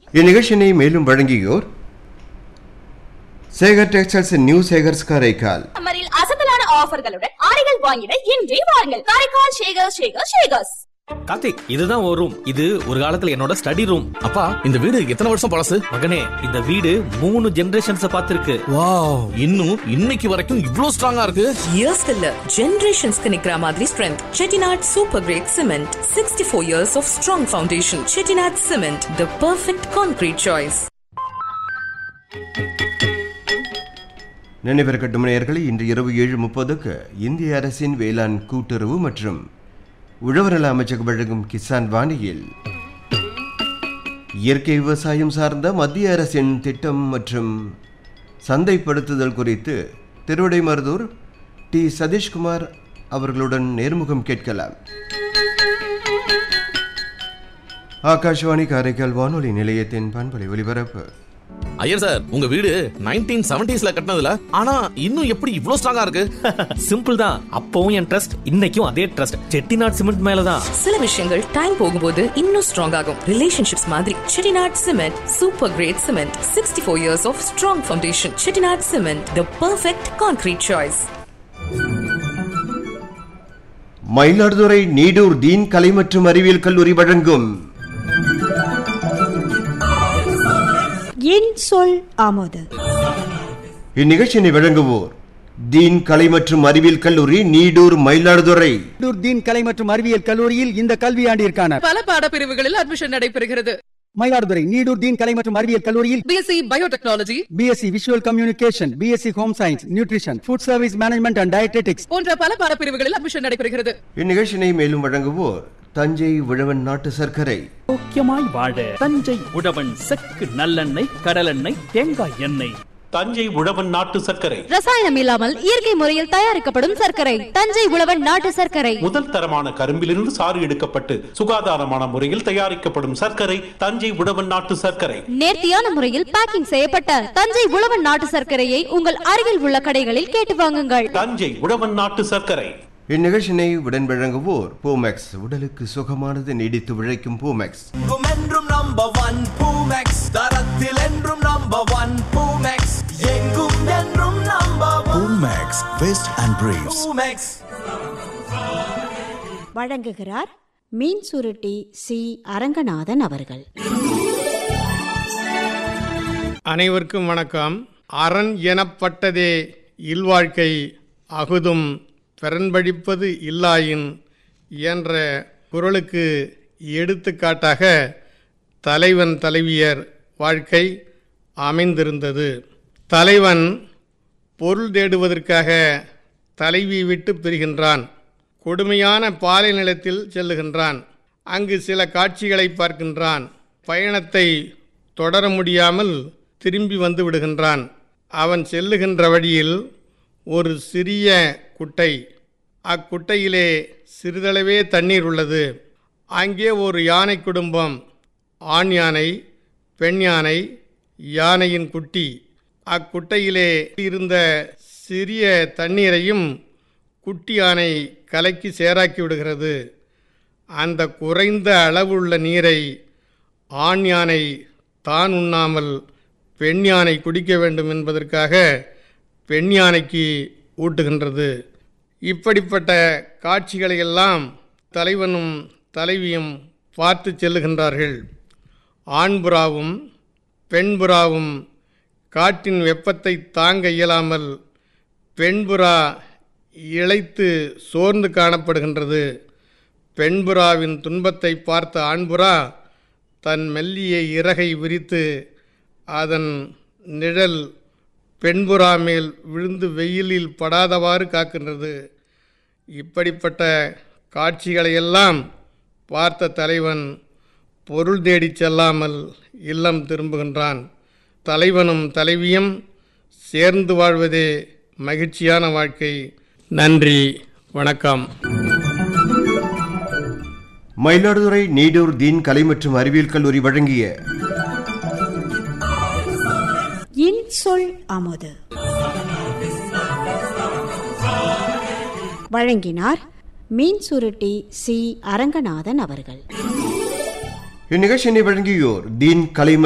இந்நிகழ்ச்சியினை மேலும் வழங்கியோர் சேகர் டெக்ஸ்டைல்ஸ் நியூ சேகர்ஸ் காரைக்கால் சம்மரில் அசத்தலான ஆஃபர்களுடன் ஆடைகள் வாங்கிட இன்றே வாருங்கள் காரைக்கால் ஷேகர் ஷேகர் ஷேகர்ஸ் கார்த்திக் இதுதான் ஒரு ரூம் இது ஒரு காலத்துல என்னோட ஸ்டடி ரூம் அப்பா இந்த வீடு எத்தனை வருஷம் பழசு மகனே இந்த வீடு மூணு ஜெனரேஷன்ஸ் பார்த்திருக்கு வாவ் இன்னும் இன்னைக்கு வரைக்கும் இவ்ளோ ஸ்ட்ராங்கா இருக்கு இயர்ஸ்க்கு இல்ல ஜெனரேஷன்ஸ்க்கு நிக்கிற மாதிரி strength Chettinad super grade cement sixty four years of strong foundation Chettinad cement the perfect concrete choice நினைவிருக்கட்டும் நேயர்களே இன்று இரவு ஏழு முப்பதுக்கு இந்திய அரசின் வேளாண் கூட்டுறவு மற்றும் உழவநல அமைச்சகம் வழங்கும் கிசான் வாணியில் இயற்கை விவசாயம் சார்ந்த மத்திய அரசின் திட்டம் மற்றும் சந்தைப்படுத்துதல் குறித்து திருவிடைமருதூர் டி சதீஷ்குமார் அவர்களுடன் நேர்முகம் கேட்கலாம் ஆகாஷ்வாணி காரைக்கால் வானொலி நிலையத்தின் பண்பலை ஒலிபரப்பு ஐயர் சார் உங்க வீடு நைன்டீன் செவன்டிஸ்ல கட்டினதுல ஆனா இன்னும் எப்படி இவ்ளோ ஸ்ட்ராங்கா இருக்கு சிம்பிள் தான் அப்பவும் என் ட்ரஸ்ட் இன்னைக்கும் அதே ட்ரஸ்ட் செட்டிநாட் சிமெண்ட் மேலதான் சில விஷயங்கள் டைம் போகும்போது இன்னும் ஸ்ட்ராங் ஆகும் ரிலேஷன்ஷிப்ஸ் மாதிரி Chettinad cement super grade cement sixty four years of strong foundation Chettinad cement the perfect concrete choice Mayiladuthurai Needur Deen கலை மற்றும் அறிவியல் கல்லூரி வழங்கும் என் சொல் ஆமோது இந்நிகழ்ச்சியினை வழங்குவோர் தீன் கலை மற்றும் அறிவியல் கல்லூரி நீடூர் மயிலாடுதுறை உள்ளூர் தீன் கலை மற்றும் அறிவியல் கல்லூரியில் இந்த கல்வியாண்டிற்கான பல பாடப்பிரிவுகளில் அட்மிஷன் நடைபெறுகிறது மயிலாடுதுறை நீடூர் தீன் கலை மற்றும் அறிவியல் கல்லூரியில் BSc biotechnology BSc visual communication BSc home science nutrition food service management and dietetics போன்ற பல பாடப்பிரிவுகளில் அட்மிஷன் நடைபெறுகிறது இந்நிகழ்ச்சியினை மேலும் வழங்குவோர் தஞ்சை உழவன் நாட்டு சர்க்கரை ஆரோக்கியமாய் வாழ தஞ்சை உழவன் செக்கு நல்லெண்ணெய் கடலெண்ணெய் தேங்காய் எண்ணெய் தஞ்சை உழவன் நாட்டு சர்க்கரை ரசாயனம் இல்லாமல் இயற்கை முறையில் தயாரிக்கப்படும் சர்க்கரை தஞ்சை உழவன் நாட்டு சர்க்கரை முதல் தரமான கரும்பிலிருந்து சாறு எடுக்கப்பட்டு சுகாதாரமான முறையில் தயாரிக்கப்படும் சர்க்கரை தஞ்சை உழவன் நாட்டு சர்க்கரை நேர்த்தியான முறையில் பேக்கிங் செய்யப்பட்ட தஞ்சை உழவன் நாட்டு சர்க்கரையை உங்கள் அருகில் உள்ள கடைகளில் கேட்டு வாங்குங்கள் தஞ்சை உழவன் நாட்டு சர்க்கரை இந்நிகழ்ச்சியினை உடன் வழங்குவோர் பூமெக்ஸ் உடலுக்கு சுகமானது நீடித்து உழைக்கும் பூமெக்ஸ் என்றும் நம்பர் ஒன் பூமெக்ஸ் தரத்தில் என்றும் நம்பர் ஒன் பூமெக்ஸ் எங்கும் என்றும் number Poomex vest and briefs Poomex வழங்குகிறார் மீன் சுருட்டி சி அரங்கநாதன் அவர்கள் அனைவருக்கும் வணக்கம் அரண் எனப்பட்டதே இல்வாழ்க்கை அகுதும் பிறன்பழிப்பது இல்லாயின் என்ற குரலுக்கு எடுத்துக்காட்டாக தலைவன் தலைவியர் வாழ்க்கை அமைந்திருந்தது தலைவன் பொருள் தேடுவதற்காக தலைவி விட்டு பிரிகின்றான் கொடுமையான பாலை நிலத்தில் செல்லுகின்றான் அங்கு சில காட்சிகளை பார்க்கின்றான் பயணத்தை தொடர முடியாமல் திரும்பி வந்து விடுகின்றான் அவன் செல்லுகின்ற வழியில் ஒரு சிறிய குட்டை அக்குட்டையிலே சிறிதளவே தண்ணீர் உள்ளது அங்கே ஒரு யானை குடும்பம் ஆண் யானை பெண் யானை யானையின் குட்டி அக்குட்டையிலே இருந்த சிறிய தண்ணீரையும் குட்டி யானை கலக்கி சேராக்கி விடுகிறது அந்த குறைந்த அளவுள்ள நீரை ஆண் யானை தான் உண்ணாமல் பெண் யானை குடிக்க வேண்டும் என்பதற்காக பெண் யானைக்கு ஊட்டுகின்றது இப்படிப்பட்ட காட்சிகளையெல்லாம் தலைவனும் தலைவியும் பார்த்து செல்லுகின்றார்கள் ஆண்புறாவும் பெண்புறாவும் காட்டின் வெப்பத்தை தாங்க இயலாமல் பெண்புறா இழைத்து சோர்ந்து காணப்படுகின்றது பெண்புறாவின் துன்பத்தை பார்த்த ஆண்புறா தன் மெல்லிய இறகை விரித்து அதன் நிழல் பெண்புறா மேல் விழுந்து வெயிலில் படாதவாறு காக்கின்றது இப்படிப்பட்ட காட்சிகளையெல்லாம் பார்த்த தலைவன் பொருள் தேடிச் செல்லாமல் இல்லம் திரும்புகின்றான் தலைவனும் தலைவியும் சேர்ந்து வாழ்வதே மகிழ்ச்சியான வாழ்க்கை நன்றி வணக்கம் மயிலாடுதுறை நீடூர் தீன் கலை மற்றும் அறிவியல் கல்லூரி வழங்கிய என் சொல் ஆமோது வழங்கினார் மீன் சுருட்டி சி அரங்கநாதன் அவர்கள் இந்நிகழ்ச்சியினை வழங்கியோர் தீன் கலை